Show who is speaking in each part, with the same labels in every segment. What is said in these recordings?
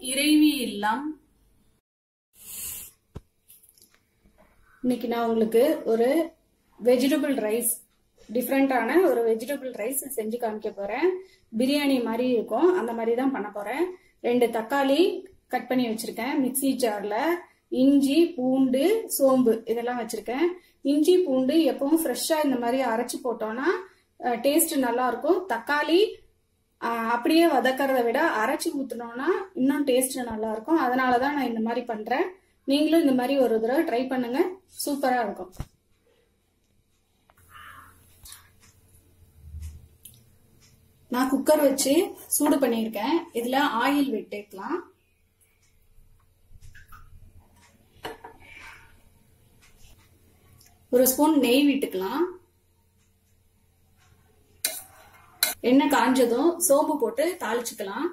Speaker 1: இறைவி இல்லம்
Speaker 2: இன்னைக்கு நான் உங்களுக்கு ஒரு வெஜிடபிள் ரைஸ் டிஃப்ரெண்டான ஒரு வெஜிடபிள் ரைஸ் செஞ்சு காமிக்க போறேன் பிரியாணி மாதிரி இருக்கும் அந்த மாதிரி தான் பண்ண போறேன் ரெண்டு தக்காளி கட் பண்ணி வச்சிருக்கேன் மிக்ஸி ஜார்ல இஞ்சி பூண்டு சோம்பு இதெல்லாம் வச்சிருக்கேன் இஞ்சி பூண்டு எப்பவும் ஃப்ரெஷ்ஷா இந்த மாதிரி அரைச்சு போட்டோம்னா டேஸ்ட் நல்லா இருக்கும் தக்காளி அஹ், அப்படியே வதக்கறத விட அரைச்சு ஊத்துனோம்னா இன்னும் டேஸ்ட் நல்லா இருக்கும் அதனால தான் நான் இந்த மாதிரி பண்றேன் நீங்களும் இந்த மாதிரி ஒரு தடவை ட்ரை பண்ணுங்க சூப்பரா இருக்கும் நான் குக்கர் வச்சு சூடு பண்ணியிருக்கேன் இதுல ஆயில் விட்டுக்கலாம் ஒரு ஸ்பூன் நெய் விட்டுக்கலாம் எண்ணெய் காஞ்சதும் சோம்பு போட்டு தாளிச்சுக்கலாம்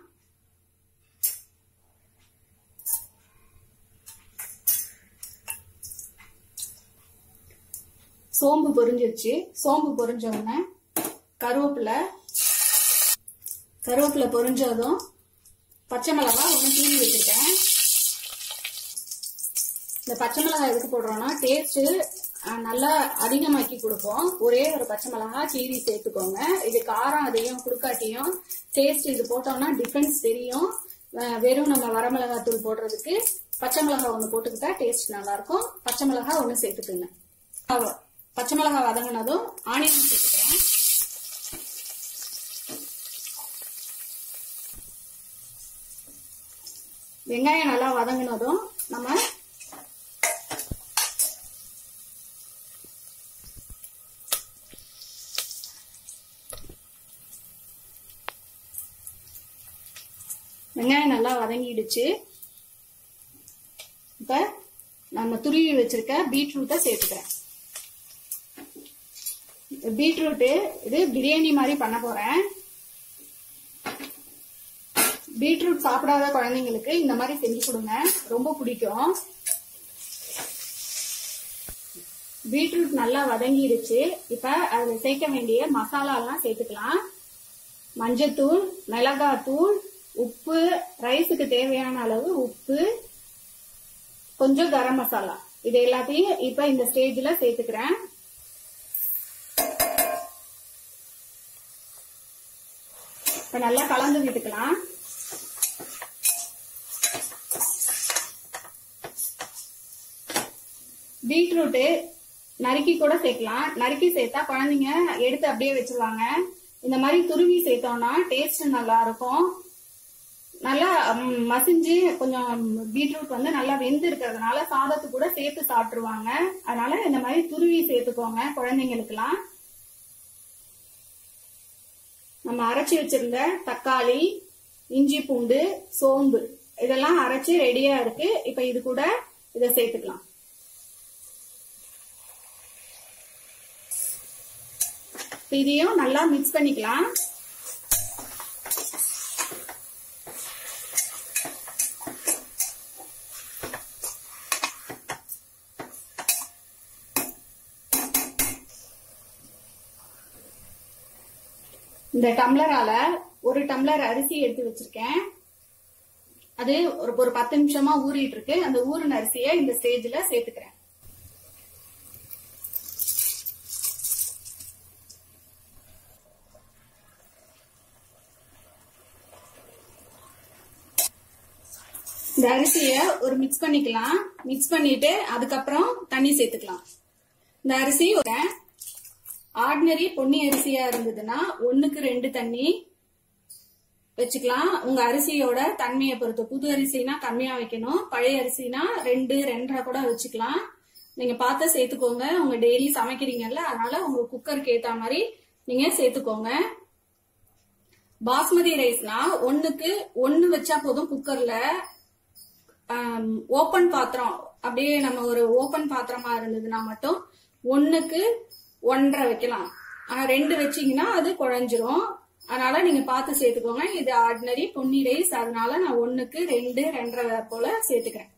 Speaker 2: சோம்பு பொரிஞ்சிருச்சு சோம்பு பொரிஞ்ச உடனே கருவேப்பிலை கருவேப்பிலை பொரிஞ்சதும் பச்சை மிளகாய் ஒன்று கீறி வச்சிருக்கேன் இந்த பச்சை மிளகாய் எதுக்கு போடுறோம்னா டேஸ்ட் நல்லா அதிகமாக்கி கொடுப்போம் ஒரே ஒரு பச்சை மிளகாய் கீறி சேர்த்துக்கோங்க இது காரம் அதிகம் கொடுக்காட்டியும் டேஸ்ட் இது போட்டோம்னா டிஃபரன்ஸ் தெரியும் அஹ் வெறும் நம்ம வரமிளகாய் தூள் போடுறதுக்கு பச்சை மிளகாய் ஒன்று போட்டுக்கிட்டா டேஸ்ட் நல்லா இருக்கும் பச்சை மிளகாய் ஒன்று சேர்த்துக்குங்க அவ- பச்சை மிளகாய் வதங்கினதும் ஆனியன் சேர்த்துக்கிறேன் வெங்காயம் நல்லா வதங்கினதும் நம்ம வெங்காயம் நல்லா வதங்கிடுச்சு இப்ப நம்ம துருவி வச்சிருக்க பீட்ரூட்டை சேர்த்துக்கிறேன் பீட்ரூட்டு இது பிரியாணி மாதிரி பண்ண போறேன் பீட்ரூட் சாப்பிடாத குழந்தைங்களுக்கு இந்த மாதிரி செஞ்சு கொடுங்க ரொம்ப பிடிக்கும் பீட்ரூட் நல்லா வதங்கிடுச்சு இப்ப அதுல சேர்க்க வேண்டிய மசாலா எல்லாம் சேர்த்துக்கலாம் மஞ்சத்தூள் மிளகாத்தூள் உப்பு ரைஸுக்கு தேவையான அளவு உப்பு கொஞ்சம் கரம் மசாலா இது எல்லாத்தையும் இப்ப இந்த ஸ்டேஜ்ல சேர்த்துக்கிறேன் இப்ப நல்லா கலந்து விட்டுக்கலாம் பீட்ரூட்டு நறுக்கி கூட சேர்க்கலாம் நறுக்கி சேர்த்தா குழந்தைங்க எடுத்து அப்படியே வச்சிருவாங்க இந்த மாதிரி துருவி சேர்த்தோம்னா டேஸ்ட் நல்லா இருக்கும் நல்லா ம், மசிஞ்சு கொஞ்சம் பீட்ரூட் வந்து நல்லா வெந்து இருக்கிறதுனால சாதத்து கூட சேர்த்து சாப்பிட்டுருவாங்க அதனால இந்த மாதிரி துருவி சேர்த்துக்கோங்க குழந்தைங்களுக்குலாம் நம்ம அரைச்சி வச்சிருந்த தக்காளி இஞ்சி பூண்டு சோம்பு இதெல்லாம் அரைச்சு ரெடியா இருக்கு இப்ப இது கூட இதை சேர்த்துக்கலாம் இப்ப இதையும் நல்லா மிக்ஸ் பண்ணிக்கலாம் இந்த டம்ளரால ஒரு டம்ளர் அரிசி எடுத்து வச்சிருக்கேன் அது ஒரு ஒரு பத்து நிமிஷமா ஊறிட்டு இருக்கு அந்த ஊறின அரிசியை இந்த ஸ்டேஜ்ல சேர்த்துக்கிறேன் இந்த அரிசிய ஒரு மிக்ஸ் பண்ணிக்கலாம் மிக்ஸ் பண்ணிட்டு அதுக்கப்புறம் தண்ணி சேர்த்துக்கலாம் இந்த அரிசி ஒரு ஆர்டினரி பொன்னி அரிசியா இருந்ததுன்னா ஒண்ணுக்கு ரெண்டு தண்ணி வச்சுக்கலாம் உங்க அரிசியோட தன்மையை பொறுத்து புது அரிசினா கம்மியா வைக்கணும் பழைய அரிசினா ரெண்டு ரெண்டரை கூட வச்சுக்கலாம் நீங்க பார்த்து சேர்த்துக்கோங்க உங்க டெய்லி சமைக்கிறீங்கல்ல அதனால உங்க குக்கருக்கு ஏத்த மாதிரி நீங்க சேர்த்துக்கோங்க பாஸ்மதி ரைஸ்னா ஒண்ணுக்கு ஒண்ணு வச்சா போதும் குக்கர்ல ஓபன் பாத்திரம் அப்படியே நம்ம ஒரு ஓபன் பாத்திரமா இருந்ததுன்னா மட்டும் ஒண்ணுக்கு ஒன்றரை வைக்கலாம் ஆனா ரெண்டு வச்சீங்கன்னா அது குழஞ்சிரும் அதனால நீங்க பார்த்து சேர்த்துக்கோங்க இது ஆர்டினரி பொன்னி ரைஸ் அதனால நான் ஒண்ணுக்கு ரெண்டு ரெண்டரை போல சேர்த்துக்கிறேன்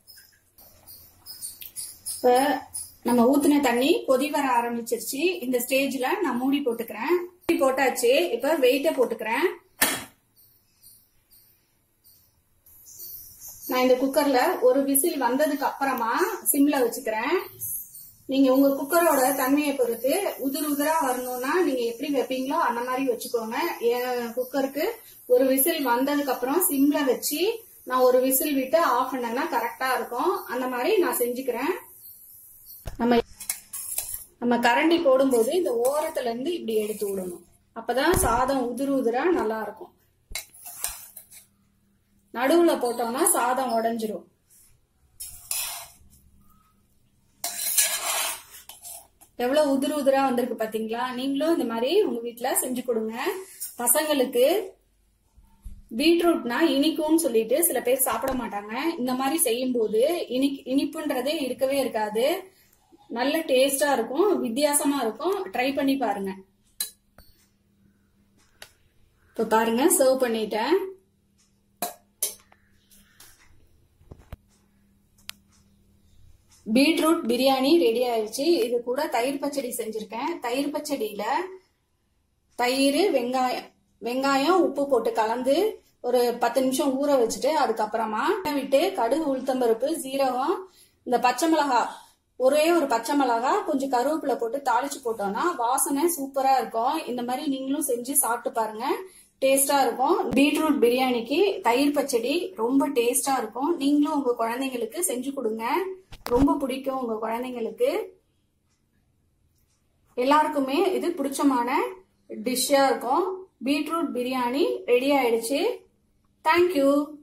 Speaker 2: இப்ப நம்ம ஊத்துன தண்ணி கொதி வர ஆரம்பிச்சிருச்சு இந்த ஸ்டேஜ்ல நான் மூடி போட்டுக்கிறேன் மூடி போட்டாச்சு இப்ப வெயிட்ட போட்டுக்கிறேன் நான் இந்த குக்கர்ல ஒரு விசில் வந்ததுக்கு அப்புறமா சிம்ல வச்சுக்கிறேன் நீங்க உங்க குக்கரோட தன்மையை பொறுத்து உதிர் உதிரா வரணும்னா நீங்க எப்படி வைப்பீங்களோ அந்த மாதிரி வச்சுக்கோங்க என் குக்கருக்கு ஒரு விசில் வந்ததுக்கு அப்புறம் சிம்ல வச்சு நான் ஒரு விசில் விட்டு ஆஃப் பண்ணேன்னா கரெக்டா இருக்கும் அந்த மாதிரி நான் செஞ்சுக்கிறேன் நம்ம நம்ம கரண்டி போடும்போது இந்த ஓரத்துல இருந்து இப்படி எடுத்து விடணும் அப்பதான் சாதம் உதிர் உதிரா நல்லா இருக்கும் நடுவுல போட்டோம்னா சாதம் உடைஞ்சிரும் எவ்வளவு உதிர் உதிரா வந்திருக்கு பாத்தீங்களா நீங்களும் இந்த மாதிரி உங்க வீட்ல செஞ்சு கொடுங்க பசங்களுக்கு பீட்ரூட்னா இனிக்கும்னு சொல்லிட்டு சில பேர் சாப்பிட மாட்டாங்க இந்த மாதிரி செய்யும்போது இனி இனிப்புன்றதே இருக்கவே இருக்காது நல்ல டேஸ்டா இருக்கும் வித்தியாசமா இருக்கும் ட்ரை பண்ணி பாருங்க இப்ப பாருங்க சர்வ் பண்ணிட்டேன் பீட்ரூட் பிரியாணி ரெடி ஆயிடுச்சு இது கூட தயிர் பச்சடி செஞ்சிருக்கேன் தயிர் பச்சடியில தயிர் வெங்காயம் வெங்காயம் உப்பு போட்டு கலந்து ஒரு பத்து நிமிஷம் ஊற வச்சுட்டு அதுக்கப்புறமா விட்டு கடுகு உளுத்தம்பருப்பு சீரகம் இந்த பச்சை மிளகா ஒரே ஒரு பச்சை மிளகா கொஞ்சம் கருவேப்பிலை போட்டு தாளிச்சு போட்டோம்னா வாசனை சூப்பரா இருக்கும் இந்த மாதிரி நீங்களும் செஞ்சு சாப்பிட்டு பாருங்க டேஸ்டா இருக்கும் பீட்ரூட் பிரியாணிக்கு தயிர் பச்சடி ரொம்ப டேஸ்டா இருக்கும் நீங்களும் உங்க குழந்தைங்களுக்கு செஞ்சு கொடுங்க ரொம்ப பிடிக்கும் உங்க குழந்தைங்களுக்கு எல்லாருக்குமே இது பிடிச்சமான டிஷ்ஷா இருக்கும் பீட்ரூட் பிரியாணி ரெடி ஆயிடுச்சு தேங்க்யூ